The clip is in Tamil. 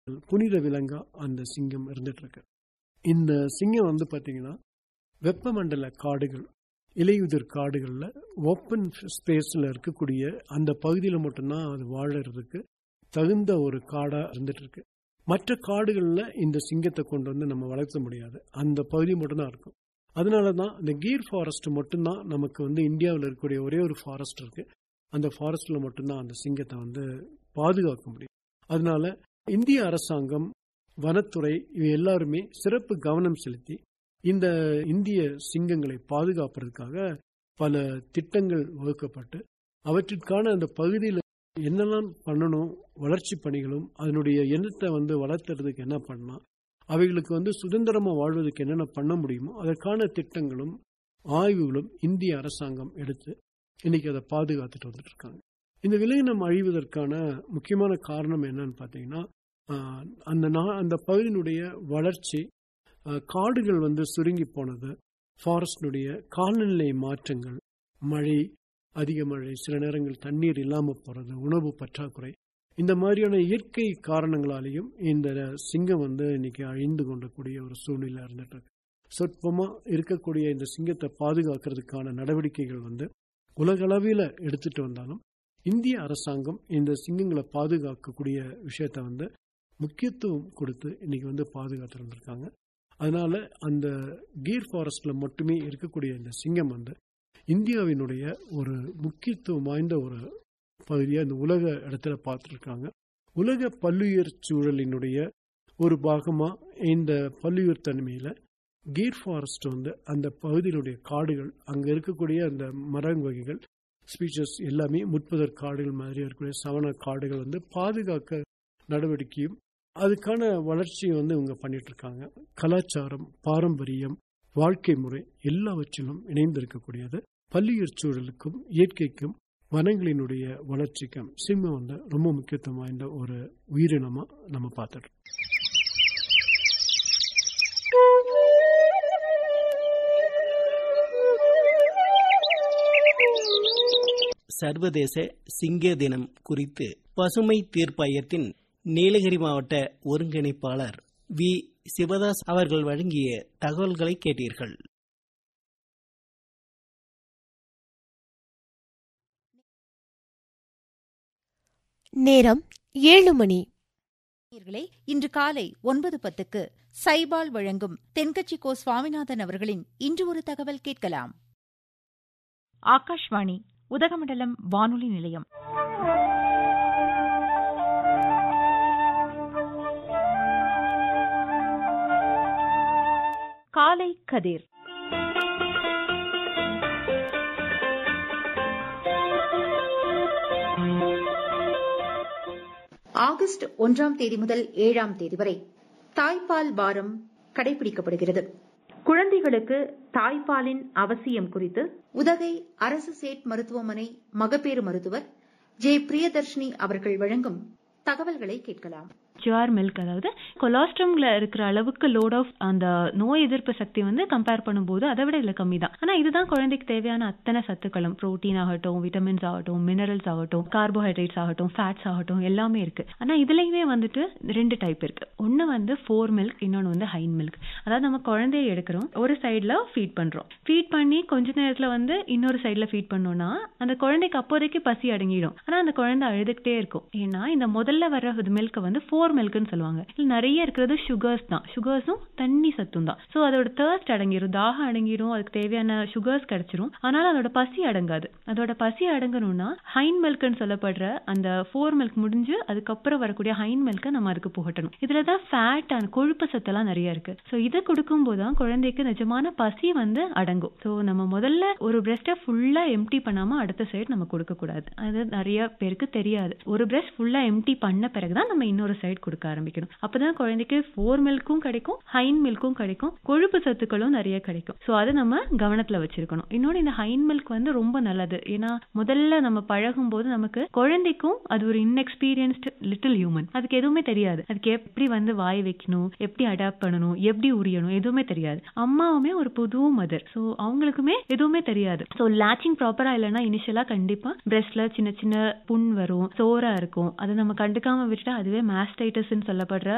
புனித விலங்கா அந்த சிங்கம் இருந்துட்டு இருக்கு இந்த சிங்கம் வந்து பாத்தீங்கன்னா வெப்பமண்டல காடுகள் இலையுதிர் காடுகளில் ஓப்பன் ஸ்பேஸில் இருக்கக்கூடிய அந்த பகுதியில் மட்டும்தான் அது வாழறதுக்கு தகுந்த ஒரு காடாக இருந்துட்டு இருக்கு மற்ற காடுகளில் இந்த சிங்கத்தை கொண்டு வந்து நம்ம வளர்த்த முடியாது அந்த பகுதி மட்டும்தான் இருக்கும் அதனால தான் இந்த கீர் ஃபாரஸ்ட் மட்டும்தான் நமக்கு வந்து இந்தியாவில் இருக்கக்கூடிய ஒரே ஒரு ஃபாரஸ்ட் இருக்கு அந்த ஃபாரஸ்ட்ல மட்டும்தான் அந்த சிங்கத்தை வந்து பாதுகாக்க முடியும் அதனால இந்திய அரசாங்கம் வனத்துறை இவை எல்லாருமே சிறப்பு கவனம் செலுத்தி இந்த இந்திய சிங்கங்களை பாதுகாப்பதற்காக பல திட்டங்கள் வகுக்கப்பட்டு அவற்றிற்கான அந்த பகுதியில் என்னெல்லாம் பண்ணணும் வளர்ச்சி பணிகளும் அதனுடைய எண்ணத்தை வந்து வளர்த்துறதுக்கு என்ன பண்ணலாம் அவைகளுக்கு வந்து சுதந்திரமா வாழ்வதற்கு என்னென்ன பண்ண முடியுமோ அதற்கான திட்டங்களும் ஆய்வுகளும் இந்திய அரசாங்கம் எடுத்து இன்னைக்கு அதை பாதுகாத்துட்டு வந்துட்டு இருக்காங்க இந்த விலங்கினம் அழிவதற்கான முக்கியமான காரணம் என்னன்னு பார்த்தீங்கன்னா அந்த அந்த பகுதியினுடைய வளர்ச்சி காடுகள் வந்து சுருங்கி போனது ஃபாரஸ்டினுடைய காலநிலை மாற்றங்கள் மழை அதிக மழை சில நேரங்கள் தண்ணீர் இல்லாமல் போகிறது உணவு பற்றாக்குறை இந்த மாதிரியான இயற்கை காரணங்களாலேயும் இந்த சிங்கம் வந்து இன்னைக்கு அழிந்து கொண்டக்கூடிய ஒரு சூழ்நிலை இருந்துட்டு இருக்கு சொற்பமா இருக்கக்கூடிய இந்த சிங்கத்தை பாதுகாக்கிறதுக்கான நடவடிக்கைகள் வந்து உலகளவில் எடுத்துட்டு வந்தாலும் இந்திய அரசாங்கம் இந்த சிங்கங்களை பாதுகாக்கக்கூடிய விஷயத்த வந்து முக்கியத்துவம் கொடுத்து இன்னைக்கு வந்து பாதுகாத்து வந்திருக்காங்க அதனால அந்த கீர் ஃபாரஸ்ட்ல மட்டுமே இருக்கக்கூடிய இந்த சிங்கம் வந்து இந்தியாவினுடைய ஒரு முக்கியத்துவம் வாய்ந்த ஒரு பகுதியாக இந்த உலக இடத்துல பார்த்துருக்காங்க உலக பல்லுயிர் சூழலினுடைய ஒரு பாகமா இந்த பல்லுயிர் தன்மையில கீர் ஃபாரஸ்ட் வந்து அந்த பகுதியினுடைய காடுகள் அங்க இருக்கக்கூடிய அந்த மர வகைகள் ஸ்பீச்சஸ் எல்லாமே முற்பதற் காடுகள் மாதிரி இருக்கக்கூடிய சவண காடுகள் வந்து பாதுகாக்க நடவடிக்கையும் அதுக்கான வளர்ச்சியை வந்து இவங்க பண்ணிட்டு இருக்காங்க கலாச்சாரம் பாரம்பரியம் வாழ்க்கை முறை எல்லாவற்றிலும் இணைந்திருக்கக்கூடியது பல்லுயிர் சூழலுக்கும் இயற்கைக்கும் வனங்களினுடைய வளர்ச்சிக்கும் சிம்மம் வந்து ரொம்ப முக்கியத்துவம் வாய்ந்த ஒரு உயிரினமா நம்ம பார்த்துட்டோம் சர்வதேச சிங்க தினம் குறித்து பசுமை தீர்ப்பாயத்தின் நீலகிரி மாவட்ட ஒருங்கிணைப்பாளர் வி சிவதாஸ் அவர்கள் வழங்கிய தகவல்களை கேட்டீர்கள் நேரம் ஏழு மணி நேயர்களே இன்று காலை ஒன்பது பத்துக்கு சைபால் வழங்கும் தென்கட்சி கோ சுவாமிநாதன் அவர்களின் இன்று ஒரு தகவல் கேட்கலாம் ஆகாஷ்வாணி உதகமண்டலம் வானொலி நிலையம் காலை கதிர் ஆகஸ்ட் ஒன்றாம் தேதி முதல் ஏழாம் தேதி வரை தாய்ப்பால் வாரம் கடைபிடிக்கப்படுகிறது குழந்தைகளுக்கு தாய்ப்பாலின் அவசியம் குறித்து உதகை அரசு சேட் மருத்துவமனை மகப்பேறு மருத்துவர் ஜே பிரியதர்ஷினி அவர்கள் வழங்கும் தகவல்களை கேட்கலாம் ஜுவார் மில்க் அதாவது கொலாஸ்ட்ரம்ல இருக்கிற அளவுக்கு லோட் ஆஃப் அந்த நோய் எதிர்ப்பு சக்தி வந்து கம்பேர் பண்ணும்போது அதை விட இதுல கம்மி தான் ஆனா இதுதான் குழந்தைக்கு தேவையான அத்தனை சத்துக்களும் புரோட்டீன் ஆகட்டும் விட்டமின்ஸ் ஆகட்டும் மினரல்ஸ் ஆகட்டும் கார்போஹைட்ரேட்ஸ் ஆகட்டும் ஃபேட்ஸ் ஆகட்டும் எல்லாமே இருக்கு ஆனா இதுலயுமே வந்துட்டு ரெண்டு டைப் இருக்கு ஒன்னு வந்து ஃபோர் மில்க் இன்னொன்னு வந்து ஹைன் மில்க் அதாவது நம்ம குழந்தைய எடுக்கிறோம் ஒரு சைட்ல ஃபீட் பண்றோம் ஃபீட் பண்ணி கொஞ்ச நேரத்துல வந்து இன்னொரு சைட்ல ஃபீட் பண்ணோம்னா அந்த குழந்தைக்கு அப்போதைக்கு பசி அடங்கிடும் ஆனா அந்த குழந்தை அழுதுகிட்டே இருக்கும் ஏன்னா இந்த முதல்ல வர்ற மில்க் வந்து ஃபோர் மில்க்னு சொல்லுவாங்க இதுல நிறைய இருக்கிறது சுகர்ஸ் தான் சுகர்ஸும் தண்ணி சத்தும் தான் சோ அதோட தேர்ஸ்ட் அடங்கிரும் தாகம் அடங்கிரும் அதுக்கு தேவையான சுகர்ஸ் கிடைச்சிரும் ஆனால் அதோட பசி அடங்காது அதோட பசி அடங்கணும்னா ஹைன் மில்க்னு சொல்லப்படுற அந்த ஃபோர் மில்க் முடிஞ்சு அதுக்கப்புறம் வரக்கூடிய ஹைன் மில்க்கை நம்ம அதுக்கு புகட்டணும் இதுலதான் ஃபேட் அண்ட் கொழுப்பு சத்தெல்லாம் நிறைய இருக்கு சோ இதை கொடுக்கும் போதுதான் குழந்தைக்கு நிஜமான பசி வந்து அடங்கும் சோ நம்ம முதல்ல ஒரு பிரெஸ்ட்டை ஃபுல்லா எம்டி பண்ணாம அடுத்த சைடு நம்ம கொடுக்க கூடாது அது நிறைய பேருக்கு தெரியாது ஒரு பிரெஸ்ட் ஃபுல்லா எம்டி பண்ண பிறகுதான் நம்ம இன்னொரு சைடு கொடுக்க ஆரம்பிக்கணும் அப்பதான் குழந்தைக்கு ஃபோர் மில்க்கும் கிடைக்கும் ஹைன் மில்க்கும் கிடைக்கும் கொழுப்பு சத்துக்களும் நிறைய கிடைக்கும் சோ அதை நம்ம கவனத்துல வச்சிருக்கணும் இன்னொன்று இந்த ஹைன் மில்க் வந்து ரொம்ப நல்லது ஏன்னா முதல்ல நம்ம பழகும் போது நமக்கு குழந்தைக்கும் அது ஒரு இன்எக்ஸ்பீரியன்ஸ்டு லிட்டில் ஹியூமன் அதுக்கு எதுவுமே தெரியாது அதுக்கு எப்படி வந்து வாய் வைக்கணும் எப்படி அடாப்ட் பண்ணணும் எப்படி உரியணும் எதுவுமே தெரியாது அம்மாவுமே ஒரு புது மதர் சோ அவங்களுக்குமே எதுவுமே தெரியாது சோ லேச்சிங் ப்ராப்பரா இல்லைன்னா இனிஷியலா கண்டிப்பா பிரெஸ்ட்ல சின்ன சின்ன புண் வரும் சோரா இருக்கும் அதை நம்ம கண்டுக்காம விட்டுட்டா அதுவே மாஸ்டைட்டிஸ் சொல்லப்படுற